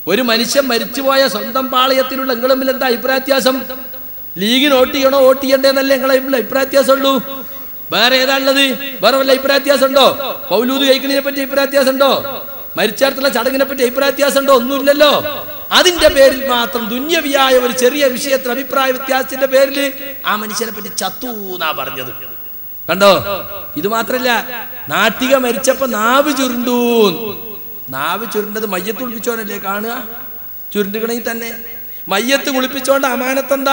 ഒരു മനുഷ്യൻ മരിച്ചുപോയ സ്വന്തം പാളയത്തിലുള്ള നിങ്ങൾ തമ്മിൽ എന്താ അഭിപ്രായ വ്യത്യാസം ലീഗിന് വോട്ട് ചെയ്യണോ വോട്ട് ചെയ്യണ്ടേന്നല്ലേ നിങ്ങളെ തമ്മിൽ അഭിപ്രായ വ്യത്യാസം ഉള്ളൂ വേറെ ഏതാ ഉള്ളത് വേറെ വല്ല അഭിപ്രായ വ്യത്യാസം ഉണ്ടോ പൗലൂദ് കഴിക്കുന്നതിനെ പറ്റി അഭിപ്രായ വ്യത്യാസം ഉണ്ടോ മരിച്ചാർത്തുള്ള ചടങ്ങിനെ പറ്റി അഭിപ്രായ വ്യത്യാസം ഉണ്ടോ ഒന്നുമില്ലല്ലോ അതിന്റെ പേരിൽ മാത്രം ദുന്യവിയായ ഒരു ചെറിയ വിഷയത്തിൽ അഭിപ്രായ വ്യത്യാസത്തിന്റെ പേരിൽ ആ മനുഷ്യനെ പറ്റി ചത്തു എന്നാ പറഞ്ഞത് കണ്ടോ ഇത് മാത്രല്ല നാട്ടിക മരിച്ചപ്പോ നാവ് ചുരുണ്ടു നാവ് ചുരുണ്ടത് മയ്യത്ത് കുളിപ്പിച്ചോനല്ലേ കാണുക ചുരുണ്ടുകണെങ്കിൽ തന്നെ മയ്യത്ത് കുളിപ്പിച്ചോണ്ട് അമാനത്തെന്താ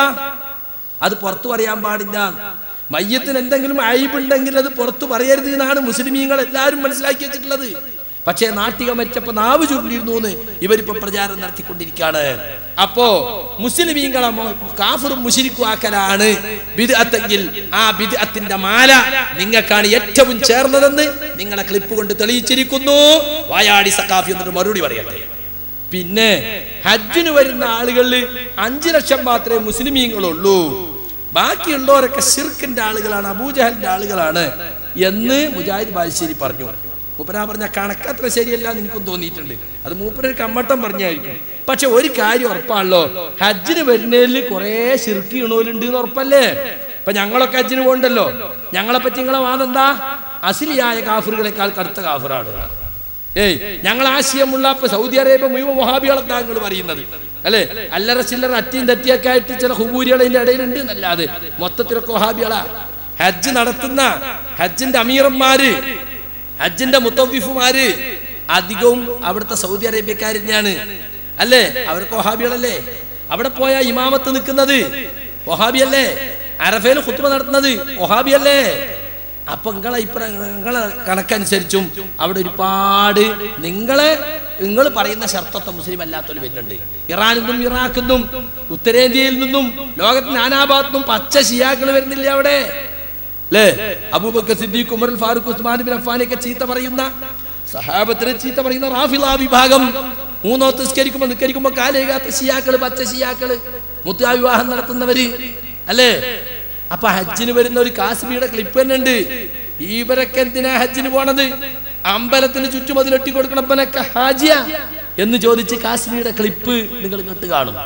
അത് പുറത്തു പറയാൻ പാടില്ല മയ്യത്തിന് എന്തെങ്കിലും അയബുണ്ടെങ്കിൽ അത് പുറത്തു പറയരുത് എന്നാണ് മുസ്ലിമീങ്ങൾ എല്ലാവരും മനസ്സിലാക്കി വെച്ചിട്ടുള്ളത് പക്ഷേ നാട്ടിക മരിച്ചപ്പോ നാവ് ചുരുണ്ടിരുന്നു എന്ന് ഇവരിപ്പോ പ്രചാരം നടത്തിക്കൊണ്ടിരിക്കുകയാണ് അപ്പോ മുസ്ലിമീങ്ങളെ മൊ- കാഫറും മുഷിരിക്കുവാക്കലാണ് ബിദ്അത്തെങ്കിൽ ആ ബിദ്അത്തിന്റെ മാല നിങ്ങൾക്കാണ് ഏറ്റവും ചേർന്നതെന്ന് നിങ്ങളെ ക്ലിപ്പ് കൊണ്ട് തെളിയിച്ചിരിക്കുന്നു വായാടി സക്കാഫി എന്നിട്ട് മറുപടി പറയട്ടെ പിന്നെ ഹജ്ജിന് വരുന്ന ആളുകളിൽ അഞ്ചു ലക്ഷം മാത്രമേ മുസ്ലിമീങ്ങളുള്ളൂ ബാക്കിയുള്ളവരൊക്കെ ഷിർക്കിന്റെ ആളുകളാണ് അബൂജഹലിന്റെ ആളുകളാണ് എന്ന് മുജാഹിദ് ബാലുശ്ശേരി പറഞ്ഞു മൂപ്പരാ പറഞ്ഞ കണക്ക് അത്ര ശരിയല്ല എന്ന് എനിക്കും തോന്നിയിട്ടുണ്ട് അത് മൂപ്പര് കമ്മട്ടം പറഞ്ഞായിരിക്കും പക്ഷെ ഒരു കാര്യം ഉറപ്പാണല്ലോ ഹജ്ജിന് വരുന്നതിൽ കുറെ ഷിർക്ക് ചെയ്യണോലുണ്ട് എന്ന് ഉറപ്പല്ലേ ഇപ്പൊ ഞങ്ങളൊക്കെ ഹജ്ജിന് പോകണ്ടല്ലോ ഞങ്ങളെ പറ്റി നിങ്ങളെ വാദം എന്താ അസിലിയായ കാഫറുകളെക്കാൾ കടുത്ത കാഫറാണ് ഏയ് ഞങ്ങൾ ആശയമുള്ള ഇപ്പൊ സൗദി അറേബ്യ മുഴുവൻ വഹാബികളെന്നാ നിങ്ങൾ പറയുന്നത് അല്ലെ അല്ലറ ചില്ലറ അറ്റിയും തട്ടിയൊക്കെ ആയിട്ട് ചില ഹുബൂരികൾ ഇതിന്റെ ഇടയിലുണ്ട് എന്നല്ലാതെ മൊത്തത്തിലൊക്കെ വഹാബികളാ ഹജ്ജ് നടത്തുന്ന ഹജ്ജിന്റെ അമീറന്മാര് ഹജ്ജിന്റെ മുത്തവിഫുമാര് അധികവും അവിടുത്തെ സൗദി അറേബ്യക്കാർ തന്നെയാണ് അല്ലേ അവർക്ക് വഹാബികളല്ലേ അവിടെ പോയ ഇമാമത്ത് നിൽക്കുന്നത് വഹാബിയല്ലേ അറഫയിൽ ഖുത്ബ നടത്തുന്നത് വഹാബിയല്ലേ അപ്പൊ നിങ്ങളെ അഭിപ്രായം നിങ്ങളെ കണക്കനുസരിച്ചും അവിടെ ഒരുപാട് നിങ്ങളെ നിങ്ങൾ പറയുന്ന ഷർത്തത്തെ മുസ്ലിം അല്ലാത്തവർ വരുന്നുണ്ട് ഇറാനിൽ നിന്നും ഇറാഖിൽ നിന്നും ഉത്തരേന്ത്യയിൽ നിന്നും ലോകത്തിന്റെ നാനാഭാഗത്തു നിന്നും പച്ച ഷിയാക്കൾ വരുന്നില്ലേ അവിടെ അല്ലേ Abu Bakr Siddique Umar Farooq Usman bin അഫ്ഫാനെയൊക്കെ ചീത്ത പറയുന്ന സഹാബത്തിനെ ചീത്ത പറയുന്ന റാഫിള വിഭാഗം മൂന്നോ നിസ്കരിക്കുമ്പോ നിസ്കരിക്കുമ്പോ കാലേകാത്ത ഷിയാക്കള് പച്ച ഷിയാക്കള് മുത്താ വിവാഹം നടത്തുന്നവര് അല്ലേ അപ്പൊ ഹജ്ജിന് വരുന്ന ഒരു കാശ്മീരുടെ ക്ലിപ്പ് തന്നെ ഉണ്ട് ഇവരൊക്കെ എന്തിനാ ഹജ്ജിന് പോണത് അമ്പലത്തിന് ചുറ്റും അതിലൊട്ടി കൊടുക്കണപ്പനൊക്കെ ഹാജിയ എന്ന് ചോദിച്ച് കാശ്മീരുടെ ക്ലിപ്പ് നിങ്ങൾ ഇങ്ങോട്ട് കാണും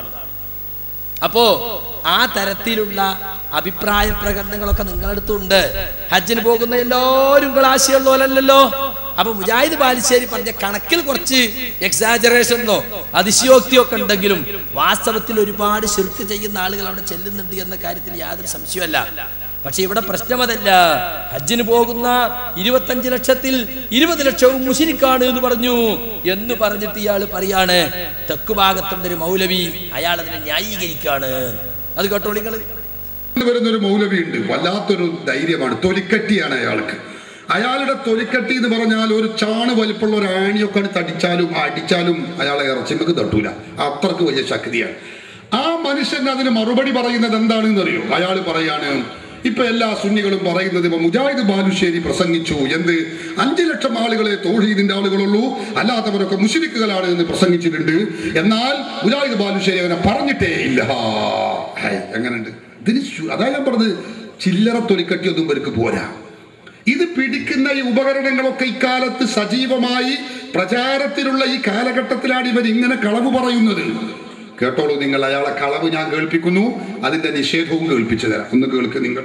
അപ്പോ ആ തരത്തിലുള്ള അഭിപ്രായ പ്രകടനങ്ങളൊക്കെ നിങ്ങളടുത്തുണ്ട് ഹജ്ജിന് പോകുന്ന എല്ലാവരും നിങ്ങൾ ആശയമുള്ളവരല്ലോ അപ്പൊ മുജാഹിദ് ബാലുശ്ശേരി പറഞ്ഞ കണക്കിൽ കുറച്ച് എക്സാജറേഷനോ അതിശയോക്തിയോ ഒക്കെ ഉണ്ടെങ്കിലും വാസ്തവത്തിൽ ഒരുപാട് ശിർക്ക് ചെയ്യുന്ന ആളുകൾ അവിടെ ചെല്ലുന്നുണ്ട് എന്ന കാര്യത്തിൽ യാതൊരു സംശയമല്ല പക്ഷെ ഇവിടെ പ്രശ്നം അതല്ല ഹജ്ജിന് പോകുന്ന ഇരുപത്തഞ്ച് ലക്ഷത്തിൽ ഇരുപത് ലക്ഷവും മുഷിരിക്കാണ് എന്ന് പറഞ്ഞു എന്ന് പറഞ്ഞിട്ട് ഇയാൾ പറയാണ് തെക്കു ഭാഗത്തുണ്ട് ഒരു മൗലവി അയാൾ അതിനെ ന്യായീകരിക്കാണ് അത് കേട്ടോ നിങ്ങൾ വരുന്ന ഒരു മൗലവി ഉണ്ട് വല്ലാത്തൊരു ധൈര്യമാണ് തൊലിക്കട്ടിയാണ് അയാൾക്ക് അയാളുടെ തൊലിക്കട്ടി എന്ന് പറഞ്ഞാൽ ഒരു ചാണ് വലിപ്പമുള്ള ഒരു ആണിയൊക്കെ തടിച്ചാലും അടിച്ചാലും അയാളെ ഇറച്ചിമക്ക് തട്ടൂല അത്രക്ക് വലിയ ശക്തിയാണ് ആ മനുഷ്യൻ അതിന് മറുപടി പറയുന്നത് എന്താണെന്ന് അറിയോ അയാൾ പറയാണ് ഇപ്പൊ എല്ലാ സുന്നികളും പറയുന്നത് ഇപ്പൊ മുജാഹിദ് ബാലുശ്ശേരി പ്രസംഗിച്ചു എന്ത് അഞ്ചു ലക്ഷം ആളുകളെ തോഹീദിന്റെ ആളുകളുള്ളൂ അല്ലാത്തവരൊക്കെ മുഷിരിക്കുകളാണ് എന്ന് പ്രസംഗിച്ചിട്ടുണ്ട് എന്നാൽ മുജാഹിദ് ബാലുശ്ശേരി അവനെ പറഞ്ഞിട്ടേ ഇല്ല ഹൈ, എങ്ങനെയുണ്ട് ഇതിന് ശു- അതാ ഞാൻ പറഞ്ഞത് ചില്ലറ തൊലിക്കട്ടിയൊന്നും ഇവർക്ക് പോരാ ഇത് പിടിക്കുന്ന ഈ ഉപകരണങ്ങളൊക്കെ ഇക്കാലത്ത് സജീവമായി പ്രചാരത്തിലുള്ള ഈ കാലഘട്ടത്തിലാണ് ഇവർ ഇങ്ങനെ കളവ് പറയുന്നത് കേട്ടോളൂ നിങ്ങൾ അയാളെ കളവ് ഞാൻ കേൾപ്പിക്കുന്നു അതിന്റെ നിഷേധവും കേൾപ്പിച്ചു തരാം ഒന്ന് കേൾക്ക് നിങ്ങൾ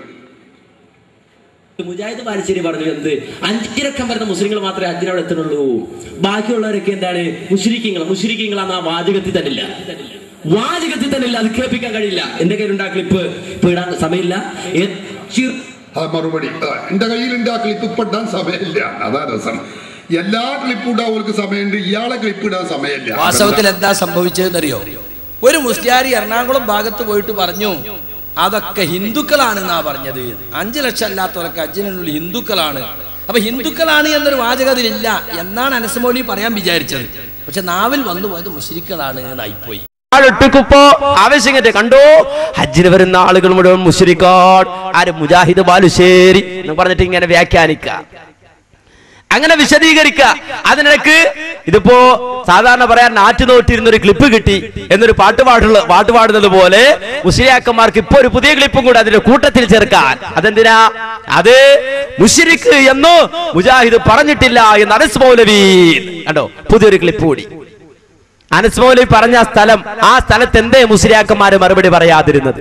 മുജാഹിദ് ബാലുശ്ശേരി പറഞ്ഞു എന്ത് അഞ്ചിരക്കം വരുന്ന മുസ്ലിങ്ങൾ മാത്രമേ ഹജ്ജിനവിടെ എത്തുന്നുള്ളൂ ബാക്കിയുള്ളവരൊക്കെ എന്താണ് മുസ്ലിക്കീങ്ങൾ മുസ്ലിക്കീങ്ങളാന്ന് ആ വാചകത്തിൽ തന്നെ ഇല്ല വാചകത്തിൽ തന്നെ ഇല്ല അത് കേൾപ്പിക്കാൻ കഴിയില്ല എന്റെ കയ്യിലുണ്ട് ആ ക്ലിപ്പ് ഇപ്പൊ ഇടാൻ സമയമില്ല ഏ- ചി- ആ മറുപടി ആ, എന്റെ കയ്യിലുണ്ട് ആ ക്ലിപ്പ് ഇപ്പൊ ഇടാൻ സമയമില്ല അതാ രസം എല്ലാ ക്ലിപ്പ് ഇടാൻ അവർക്ക് സമയമുണ്ട് ഇയാളെ ക്ലിപ്പ് ഇടാൻ സമയമില്ല വാസ്തവത്തിൽ എന്താ സംഭവിച്ചതെന്നറിയോ ഒരു മുസ്ലിയാരി എറണാകുളം ഭാഗത്ത് പോയിട്ട് പറഞ്ഞു അതൊക്കെ ഹിന്ദുക്കളാണെന്നാ പറഞ്ഞത് അഞ്ചു ലക്ഷം അല്ലാത്തവരൊക്കെ ഹജ്ജിനുള്ള ഹിന്ദുക്കളാണ് അപ്പൊ ഹിന്ദുക്കളാണ് എന്നൊരു വാചകം അതിലില്ല എന്നാണ് അനസമോലി പറയാൻ വിചാരിച്ചത് പക്ഷെ നാവിൽ വന്നു പോയത് മുസ്ലിക്കളാണ് എന്നായിപ്പോയി ഒട്ടിക്കുപ്പോ ആവേശങ്ങത്തെ കണ്ടോ ഹജ്ജിന് വരുന്ന ആളുകൾ മുഴുവൻ മുസ്ലിക്കാട് ആര് മുജാഹിദ് ബാലുശ്ശേരി എന്ന് പറഞ്ഞിട്ട് ഇങ്ങനെ വ്യാഖ്യാനിക്ക അങ്ങനെ വിശദീകരിക്ക അതിനിടക്ക് ഇതിപ്പോ സാധാരണ പറയാൻ നാറ്റുനോട്ടിരുന്ന ഒരു ക്ലിപ്പ് കിട്ടി എന്നൊരു പാട്ട് പാടുള്ള പാട്ട് പാടുന്നത് പോലെ മുസ്ലിയാക്കന്മാർക്ക് ഇപ്പൊ ഒരു പുതിയ ക്ലിപ്പും കൂടെ അതിന്റെ കൂട്ടത്തിൽ ചേർക്കാൻ അതെന്തിനാ അത് മുഷിരിക്ക് എന്ന് മുജാഹിദ് പറഞ്ഞിട്ടില്ല എന്ന് അനസ് മൗലവി കണ്ടോ പുതിയൊരു ക്ലിപ്പ് കൂടി അനസ് മൗലവി പറഞ്ഞ ആ സ്ഥലം ആ സ്ഥലത്ത് എന്തേ മുസ്ലിയാക്കന്മാര് മറുപടി പറയാതിരുന്നത്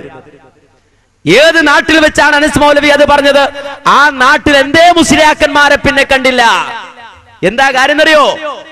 ഏത് നാട്ടിൽ വെച്ചാണ് അനസ് മൗലവി അത് പറഞ്ഞത് ആ നാട്ടിൽ എന്തേ മുസ്ലിയാക്കന്മാരെ പിന്നെ കണ്ടില്ല എന്താ കാര്യം അറിയോ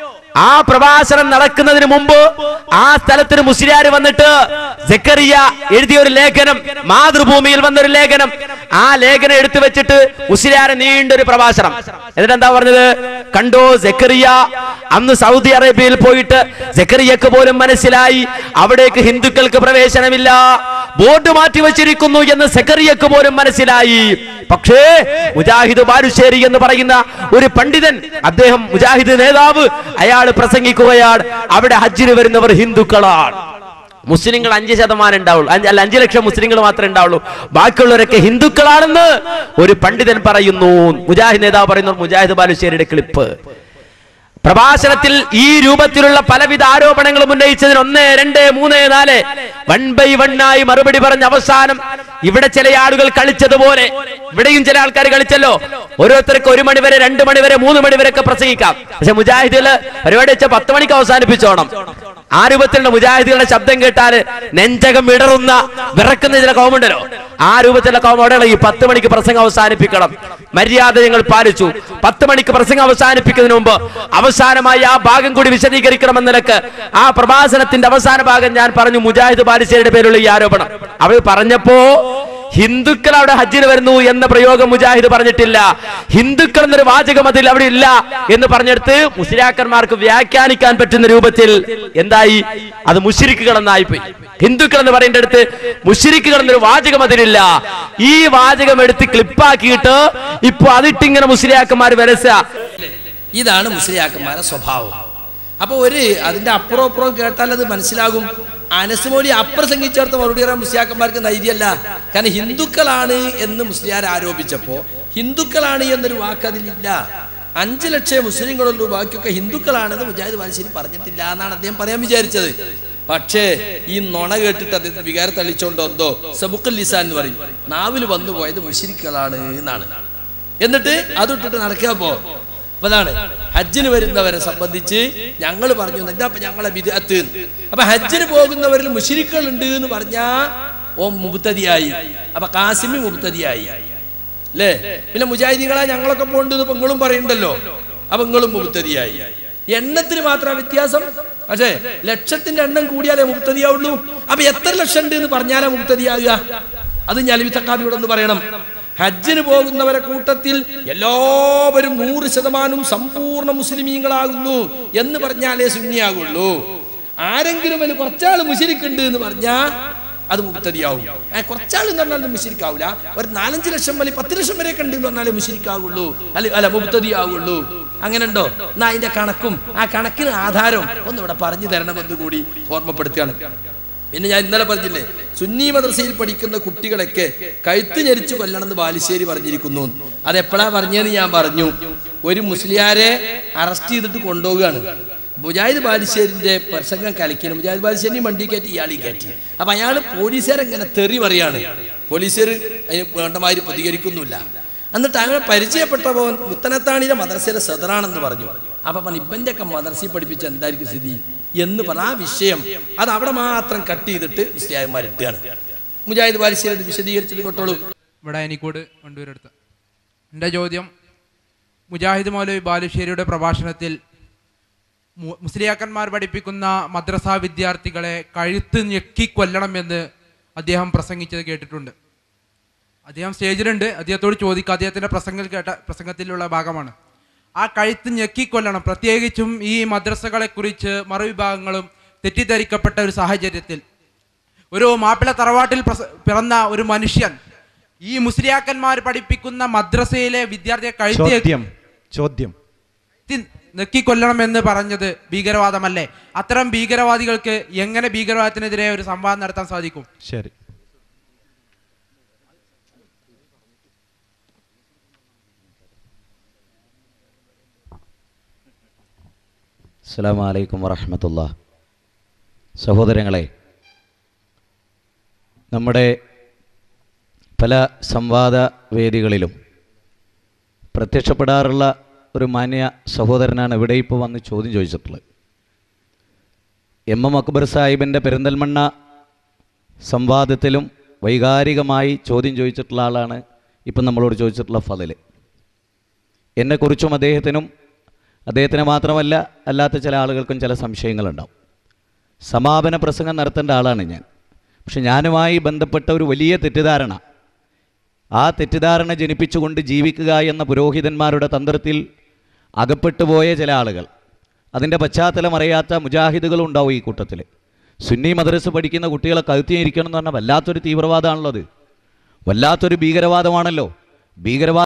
ആ പ്രഭാഷണം നടക്കുന്നതിന് മുമ്പ് ആ സ്ഥലത്തിന് മുസ്ലിയാർ വന്നിട്ട് ജക്കറിയ എഴുതിയ ഒരു ലേഖനം മാതൃഭൂമിയിൽ വന്നൊരു ലേഖനം ആ ലേഖനം എടുത്തു വെച്ചിട്ട് മുസ്ലിയാരെ നീണ്ടൊരു പ്രഭാഷണം എന്നിട്ട് എന്താ പറഞ്ഞത് കണ്ടോ ജക്കറിയ അന്ന് സൗദി അറേബ്യയിൽ പോയിട്ട് ജക്കറിയക്ക് പോലും മനസ്സിലായി അവിടേക്ക് ഹിന്ദുക്കൾക്ക് പ്രവേശനമില്ല ബോർഡ് മാറ്റി വെച്ചിരിക്കുന്നു എന്ന് സെക്കറിയക്ക് പോലും മനസ്സിലായി പക്ഷേ മുജാഹിദ് ബാലുശ്ശേരി എന്ന് പറയുന്ന ഒരു പണ്ഡിതൻ അദ്ദേഹം മുജാഹിദ് നേതാവ് അയാൾ പ്രസംഗിക്കുകയാണ് അവിടെ ഹജ്ജിന് വരുന്നവർ ഹിന്ദുക്കളാണ് മുസ്ലിങ്ങൾ അഞ്ച് ശതമാനം ഉണ്ടാവുള്ളൂ അഞ്ച് അല്ല അഞ്ചു ലക്ഷം മുസ്ലിങ്ങൾ മാത്രമേ ഉണ്ടാവുള്ളൂ ബാക്കിയുള്ളവരൊക്കെ ഹിന്ദുക്കളാണെന്ന് ഒരു പണ്ഡിതൻ പറയുന്നു മുജാഹിദ് നേതാവ് പറയുന്നു മുജാഹിദ് ബാലുശ്ശേരിയുടെ ക്ലിപ്പ് പ്രഭാഷണത്തിൽ ഈ രൂപത്തിലുള്ള പലവിധ ആരോപണങ്ങളും ഉന്നയിച്ചതിന് ഒന്ന് രണ്ട് മൂന്ന് നാല് വൺ ബൈ വൺ ആയി മറുപടി പറഞ്ഞ അവസാനം ഇവിടെ ചില ആളുകൾ കളിച്ചതുപോലെ ഇവിടെയും ചില ആൾക്കാർ കളിച്ചല്ലോ ഓരോരുത്തർക്ക് ഒരു മണി വരെ രണ്ട് മണി വരെ മൂന്ന് മണി വരെ ഒക്കെ പ്രസംഗിക്കാം പക്ഷെ മുജാഹിദുകള് പരിപാടി വെച്ച പത്ത് മണിക്ക് അവസാനിപ്പിച്ചോണം ആ രൂപത്തിലുള്ള മുജാഹിദുകളുടെ ശബ്ദം കേട്ടാൽ നെഞ്ചകം ഇടറുന്ന വിറക്കുന്ന ചില കോമുണ്ടല്ലോ ആ രൂപത്തിലുള്ള കോമോടുകൾ ഈ പത്ത് മണിക്ക് പ്രസംഗം അവസാനിപ്പിക്കണം മര്യാദ ഞങ്ങൾ പാലിച്ചു പത്ത് മണിക്ക് പ്രസംഗം അവസാനിപ്പിക്കുന്നതിന് മുമ്പ് അവസാനമായി ആ ഭാഗം കൂടി വിശദീകരിക്കണമെന്ന നിലക്ക് ആ പ്രഭാഷണത്തിന്റെ അവസാന ഭാഗം ഞാൻ പറഞ്ഞു മുജാഹിദ് ബാലിശ്ശേരിയുടെ പേരുള്ള ഈ ആരോപണം അവർ പറഞ്ഞപ്പോ ഹിന്ദുക്കൾ അവിടെ ഹജ്ജിന് വരുന്നു എന്ന പ്രയോഗം മുജാഹിദ് പറഞ്ഞിട്ടില്ല ഹിന്ദുക്കൾ എന്നൊരു വാചകം അതിൽ അവിടെ ഇല്ല എന്ന് പറഞ്ഞെടുത്ത് മുസ്ലിയാക്കന്മാർക്ക് വ്യാഖ്യാനിക്കാൻ പറ്റുന്ന രൂപത്തിൽ എന്തായി അത് മുഷിരിക്കുകൾ എന്നായി പോയി ഹിന്ദുക്കൾ എന്ന് പറയേണ്ട അടുത്ത് മുഷിരിക്കുകൾ എന്നൊരു വാചകം അതിലില്ല ഈ വാചകം എടുത്ത് ക്ലിപ്പാക്കിയിട്ട് ഇപ്പൊ അതിട്ടിങ്ങനെ മുസ്ലിയാക്കന്മാർ വരസ ഇതാണ് മുസ്ലിയാക്കന്മാരുടെ സ്വഭാവം അപ്പൊ ഒരു അതിന്റെ അപ്പുറം അപ്പുറം കേട്ടാൽ അത് മനസ്സിലാകും അനസ്മോലി അപ്രസംഗിച്ചേർത്ത മറുപടി പറയാൻ മുസ്ലിയാക്കന്മാർക്ക് നൈര്യമല്ല കാരണം ഹിന്ദുക്കളാണ് എന്ന് മുസ്ലിയാർ ആരോപിച്ചപ്പോ ഹിന്ദുക്കളാണ് എന്നൊരു വാക്ക് അതിലില്ല അഞ്ചു ലക്ഷം മുസ്ലിങ്ങളുള്ളൂ ബാക്കിയൊക്കെ ഹിന്ദുക്കളാണെന്ന് മുജാഹിദ് ബാലുശ്ശേരി പറഞ്ഞിട്ടില്ല എന്നാണ് അദ്ദേഹം പറയാൻ വിചാരിച്ചത് പക്ഷേ ഈ നുണ കേട്ടിട്ട് അദ്ദേഹത്തിന് വികാരം തള്ളിച്ചോണ്ട് എന്തോ സബുക്കൽ ലിസാൻ എന്ന് പറയും നാവിൽ വന്നു പോയത് മുഷിരിക്കളാണ് എന്നാണ് എന്നിട്ട് അതിട്ടിട്ട് നടക്കുക പോ അപ്പൊ അതാണ് ഹജ്ജിന് വരുന്നവരെ സംബന്ധിച്ച് ഞങ്ങൾ പറഞ്ഞു എന്താ അപ്പൊ ഞങ്ങളെ വിദഗ്ധ അപ്പൊ ഹജ്ജിന് പോകുന്നവരിൽ മുഷിരിക്കൾ ഉണ്ട് എന്ന് പറഞ്ഞാ ഓ മുബത്തതിയായി അപ്പൊ കാസിമി മുബത്തതിയായി അല്ലേ പിന്നെ മുജാഹിദികളാ ഞങ്ങളൊക്കെ പോകേണ്ടത് ഇപ്പൊ നിങ്ങളും പറയുന്നുണ്ടല്ലോ അപ്പൊ നിങ്ങളും മുബത്തതിയായി എണ്ണത്തിന് മാത്രം വ്യത്യാസം പക്ഷേ ലക്ഷത്തിന്റെ എണ്ണം കൂടിയാലേ മുബത്തതിയാവുള്ളൂ അപ്പൊ എത്ര ലക്ഷം ഉണ്ട് എന്ന് പറഞ്ഞാലേ മുബത്തതിയാകുക അത് ഞലവി തക്കാബിയോട് ഒന്ന് പറയണം ഹജ്ജിന് പോകുന്നവരെ കൂട്ടത്തിൽ എല്ലാവരും നൂറ് ശതമാനം സമ്പൂർണ്ണ മുസ്ലിമീങ്ങളാകുന്നു എന്ന് പറഞ്ഞാലേ സുന്നിയാകുള്ളൂ ആരെങ്കിലും അതിന് കുറച്ചാൾ മുഷിരിക്കുണ്ട് എന്ന് പറഞ്ഞാ അത് മുക്തതിയാവും ഏ, കുറച്ചാൾ എന്ന് പറഞ്ഞാൽ മുഷിരിക്കാവൂല ഒരു നാലഞ്ച് ലക്ഷം വരെ പത്ത് ലക്ഷം വരെ ഉണ്ട് എന്ന് പറഞ്ഞാലേ മുഷിരിക്കാവുള്ളൂ അല്ല അല്ല മുക്തതിയാവുള്ളൂ അങ്ങനെ ഉണ്ടോ എന്നാ അതിന്റെ കണക്കും ആ കണക്കിന് ആധാരം ഒന്ന് ഇവിടെ പറഞ്ഞു തരണമെന്ന് കൂടി ഓർമ്മപ്പെടുത്തുകയാണ് പിന്നെ ഞാൻ ഇന്നലെ പറഞ്ഞില്ലേ സുന്നി മദ്രസയിൽ പഠിക്കുന്ന കുട്ടികളൊക്കെ കഴുത്ത് ഞെരിച്ചു കൊല്ലണമെന്ന് ബാലുശ്ശേരി പറഞ്ഞിരിക്കുന്നു അത് എപ്പോഴാ പറഞ്ഞതെന്ന് ഞാൻ പറഞ്ഞു ഒരു മുസ്ലിയാരെ അറസ്റ്റ് ചെയ്തിട്ട് കൊണ്ടുപോവുകയാണ് മുജാഹിദ് ബാലുശ്ശേരിന്റെ പ്രസംഗം കളിക്കണം മുജാഹിദ് ബാലുശ്ശേരി വണ്ടി കയറ്റി ഇയാളി കയറ്റി അപ്പൊ അയാൾ പോലീസുകാരെങ്ങനെ തെറി പറയാണ് പോലീസുകാർ അതിന് വേണ്ടമാതിരി പ്രതികരിക്കുന്നില്ല എന്നിട്ട് അങ്ങനെ പരിചയപ്പെട്ടപ്പോൾ മുത്തനത്താണിയിലെ മദ്രസയിലെ സദറാണെന്ന് പറഞ്ഞു അപ്പൊ പറഞ്ഞു ഇവന്റെ ഒക്കെ മദ്രസയിൽ പഠിപ്പിച്ച എന്തായിരിക്കും സ്ഥിതി എന്ന് പറഞ്ഞ ആ വിഷയം അത് അവിടെ മാത്രം കട്ട് ചെയ്തിട്ട് മുസ്ലിയായന്മാർ ഇട്ടുകയാണ് മുജാഹിദ് ബാലിശ്ശേരി അത് വിശദീകരിച്ചത് കൊട്ടോളൂ ഇവിടെ എനിക്കോട് കൊണ്ടുവരെടുത്ത് എൻ്റെ ചോദ്യം മുജാഹിദ് മൗലവി ബാലുശ്ശേരിയുടെ പ്രഭാഷണത്തിൽ മു- മുസ്ലിയാക്കന്മാർ പഠിപ്പിക്കുന്ന മദ്രസ വിദ്യാർത്ഥികളെ കഴുത്ത് ഞെക്കി കൊല്ലണമെന്ന് അദ്ദേഹം പ്രസംഗിച്ചത് കേട്ടിട്ടുണ്ട് അദ്ദേഹം സ്റ്റേജിലുണ്ട് അദ്ദേഹത്തോട് ചോദിക്കുക അദ്ദേഹത്തിൻ്റെ പ്രസംഗത്തിൽ കേട്ട പ്രസംഗത്തിലുള്ള ഭാഗമാണ് ആ കഴുത്ത് ഞെക്കിക്കൊല്ലണം പ്രത്യേകിച്ചും ഈ മദ്രസകളെ കുറിച്ച് മറുവിഭാഗങ്ങളും തെറ്റിദ്ധരിക്കപ്പെട്ട ഒരു സാഹചര്യത്തിൽ ഒരു മാപ്പിള തറവാട്ടിൽ പ്രസ- പിറന്ന ഒരു മനുഷ്യൻ ഈ മുസ്ലിയാക്കന്മാർ പഠിപ്പിക്കുന്ന മദ്രസയിലെ വിദ്യാർത്ഥിയെ കഴുത്തി ചോദ്യം ചോദ്യം ത്തി- നെക്കിക്കൊല്ലണമെന്ന് പറഞ്ഞത് ഭീകരവാദമല്ലേ അത്തരം ഭീകരവാദികൾക്ക് എങ്ങനെ ഭീകരവാദത്തിനെതിരെ ഒരു സംവാദം നടത്താൻ സാധിക്കും ശരി അസ്സാം വലൈക്കും വറഹമത്തുള്ള സഹോദരങ്ങളെ നമ്മുടെ പല സംവാദ വേദികളിലും പ്രത്യക്ഷപ്പെടാറുള്ള ഒരു മാന്യ സഹോദരനാണ് ഇവിടെ ഇപ്പോൾ വന്ന് ചോദ്യം ചോദിച്ചിട്ടുള്ളത് എം എം അക്ബർ സാഹിബിൻ്റെ പെരിന്തൽമണ്ണ സംവാദത്തിലും വൈകാരികമായി ചോദ്യം ചോദിച്ചിട്ടുള്ള ആളാണ് ഇപ്പം നമ്മളോട് ചോദിച്ചിട്ടുള്ള ഫതിൽ എന്നെക്കുറിച്ചും അദ്ദേഹത്തിനും അദ്ദേഹത്തിന് മാത്രമല്ല അല്ലാത്ത ചില ആളുകൾക്കും ചില സംശയങ്ങളുണ്ടാവും സമാപന പ്രസംഗം നടത്തേണ്ട ആളാണ് ഞാൻ പക്ഷെ ഞാനുമായി ബന്ധപ്പെട്ട ഒരു വലിയ തെറ്റിദ്ധാരണ ആ തെറ്റിദ്ധാരണ ജനിപ്പിച്ചുകൊണ്ട് ജീവിക്കുക എന്ന പുരോഹിതന്മാരുടെ തന്ത്രത്തിൽ അകപ്പെട്ടുപോയ ചില ആളുകൾ അതിൻ്റെ പശ്ചാത്തലം അറിയാത്ത മുജാഹിദുകളും ഉണ്ടാവും ഈ കൂട്ടത്തിൽ സുന്നി മദ്രസ് പഠിക്കുന്ന കുട്ടികളെ കഴുത്തിയിരിക്കണം എന്ന് പറഞ്ഞാൽ വല്ലാത്തൊരു തീവ്രവാദമാണല്ലോ അത് വല്ലാത്തൊരു ഭീകരവാദമാണല്ലോ ഭീകരവാദ